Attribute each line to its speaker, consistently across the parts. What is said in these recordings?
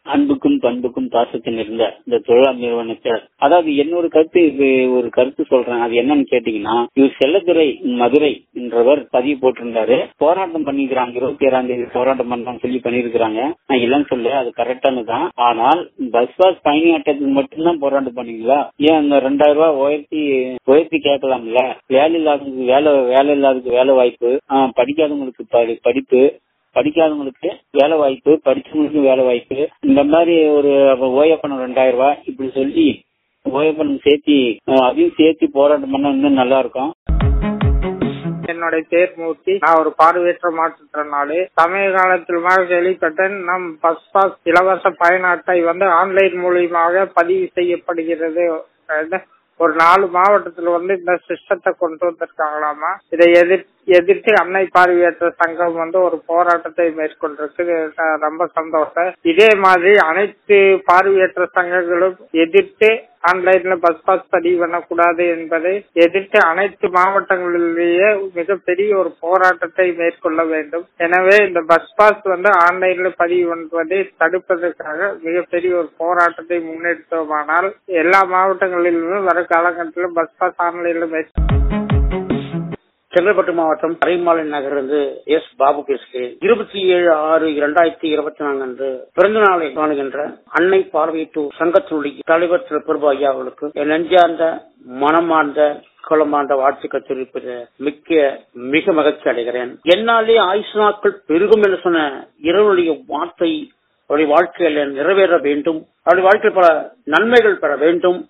Speaker 1: அன்புக்கும் பண்புக்கும் பாசத்தில் இருந்த இந்த தொழிலாளர் நிறுவனத்தை அதாவது என்னோட கருத்து இது ஒரு கருத்து சொல்றேன் அது என்னன்னு கேட்டீங்கன்னா இவர் செல்லத்துறை மதுரை என்றவர் பதிவு போட்டிருந்தாரு போராட்டம் பண்ணிக்கிறாங்க இருபத்தி ஏழாம் தேதி போராட்டம் பண்ணலாம் சொல்லி பண்ணிருக்கிறாங்க நான் இல்லைன்னு சொல்ல அது கரெக்டானதான் ஆனால் பஸ் பாஸ் பயணி அட்டத்துக்கு மட்டும்தான் போராட்டம் பண்ணீங்களா ஏன் அந்த ரெண்டாயிரம் ரூபாய் உயர்த்தி உயர்த்தி கேட்கலாம்ல வேலை இல்லாதவங்களுக்கு வேலை வேலை இல்லாததுக்கு வேலை வாய்ப்பு ஆஹ் படிக்காதவங்களுக்கு படி- படிப்பு படிக்காதவங்களுக்கு வேலை வாய்ப்பு படிச்சவங்களுக்கு வேலை வாய்ப்பு இந்த மாதிரி ஒரு ஓயப்பணம் ரெண்டாயிரம் ரூபாய் இப்படி சொல்லி ஓயப்பணம் சேர்த்தி அஹ், அதையும் சேர்த்து போராட்டம் பண்ணா இன்னும் நல்லா இருக்கும்
Speaker 2: என்னுடைய பேர் மூர்த்தி நான் ஒரு பார்வையற்ற மாற்றுத்திறனாளி சமீப காலத்தில் கேள்விப்பட்டேன் நம் பஸ் பாஸ் இலவச பயண அட்டை வந்து ஆன்லைன் மூலியமாக பதிவு செய்யப்படுகிறது அஹ் ஒரு நாலு மாவட்டத்துல வந்து இந்த சிஸ்டத்தை கொண்டு வந்திருக்காங்களாமா இதை எதிர் எதிர்த்து அன்னை பார்வையற்ற சங்கம் வந்து ஒரு போராட்டத்தை மேற்கொண்டிருக்கு அஹ் ரொம்ப சந்தோஷம் இதே மாதிரி அனைத்து பார்வையற்ற சங்கங்களும் எதிர்த்து ஆன்லைன்ல பஸ் பாஸ் பதிவு பண்ணக்கூடாது என்பதை எதிர்த்து அனைத்து மாவட்டங்களிலேயே மிகப்பெரிய ஒரு போராட்டத்தை மேற்கொள்ள வேண்டும் எனவே இந்த பஸ் பாஸ் வந்து ஆன்லைன்ல பதிவு பண்ணுவதை தடுப்பதற்காக மிகப்பெரிய ஒரு போராட்டத்தை முன்னெடுத்தோமானால் எல்லா மாவட்டங்களிலுமே வர காலகட்டத்தில் பஸ் பாஸ் ஆன்லைன்ல மேற்கொள்ள
Speaker 3: செங்கல்பட்டு மாவட்டம் அரைமாலை நகரிலிருந்து எஸ் பாபு பேசுகிறேன் இருபத்தி ஏழு ஆறு இரண்டாயிரத்தி இருபத்தி நான்கு அன்று பிறந்த நாளை காணுகின்ற அன்னை பார்வையிட்டு சங்கத்தினுடைய தலைவர் திரு பிரபு ஐயா அவர்களுக்கு என் நெஞ்சார்ந்த மனமார்ந்த குளமார்ந்த வாழ்த்துக்கள் தெரிவிப்பது மிக்க மிக மகிழ்ச்சி அடைகிறேன் என்னாலே ஆயுசு நாட்கள் பெருகும் என்று சொன்ன இரவுடைய வார்த்தை அவருடைய வாழ்க்கையில நிறைவேற வேண்டும் அவருடைய வாழ்க்கையில் பல நன்மைகள் பெற வேண்டும்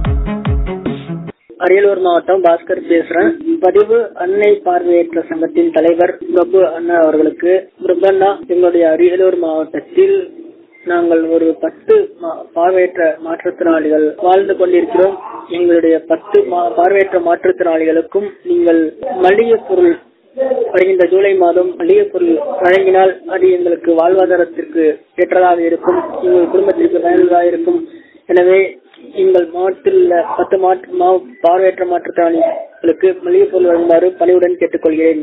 Speaker 4: அரியலூர் மாவட்டம் பாஸ்கர் பேசுறேன் பதிவு அன்னை பார்வையற்ற சங்கத்தின் தலைவர் பிரபு அண்ணா அவர்களுக்கு பிரபண்ணா எங்களுடைய அரியலூர் மாவட்டத்தில் நாங்கள் ஒரு பத்து மா- பார்வையற்ற மாற்றுத்திறனாளிகள் வாழ்ந்து கொண்டிருக்கிறோம் எங்களுடைய பத்து மா- பார்வையற்ற மாற்றுத்திறனாளிகளுக்கும் நீங்கள் மளிகை பொருள் வருகின்ற ஜூலை மாதம் மளிகை பொருள் வழங்கினால் அது எங்களுக்கு வாழ்வாதாரத்திற்கு ஏற்றதாக இருக்கும் எங்கள் குடும்பத்திற்கு பயனுள்ளதாக இருக்கும் எனவே எங்கள் மாவட்டத்தில் உள்ள பத்து மாற்று மா பார்வையற்ற மாற்றுத்திறனாளிகளுக்கு மளிகை பொருள் வழங்குமாறு பணிவுடன் கேட்டுக்கொள்கிறேன்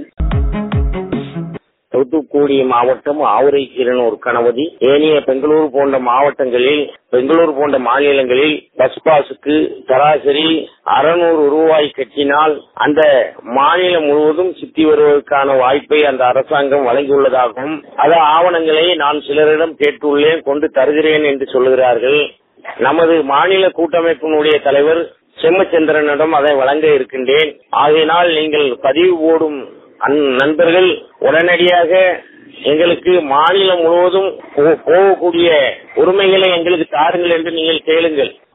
Speaker 5: தூத்துக்குடி மாவட்டம் ஆவுரை கீரனூர் கணபதி ஏனைய பெங்களூரு போன்ற மாவட்டங்களில் பெங்களூரு போன்ற மாநிலங்களில் பஸ் பாஸுக்கு சராசரி அறுநூறு ரூபாய் கட்டினால் அந்த மாநிலம் முழுவதும் சுத்தி வருவதற்கான வாய்ப்பை அந்த அரசாங்கம் வழங்கியுள்ளதாகவும் அது ஆவணங்களை நான் சிலரிடம் கேட்டுள்ளேன் கொண்டு தருகிறேன் என்று சொல்லுகிறார்கள் நமது மாநில கூட்டமைப்பினுடைய தலைவர் செம்மச்சந்திரனிடம் அதை வழங்க இருக்கின்றேன் ஆகையினால் நீங்கள் பதிவு போடும் அந்- நண்பர்கள் உடனடியாக எங்களுக்கு மாநிலம் முழுவதும் போ- போகக்கூடிய உரிமைகளை எங்களுக்கு தாருங்கள் என்று நீங்கள் கேளுங்கள்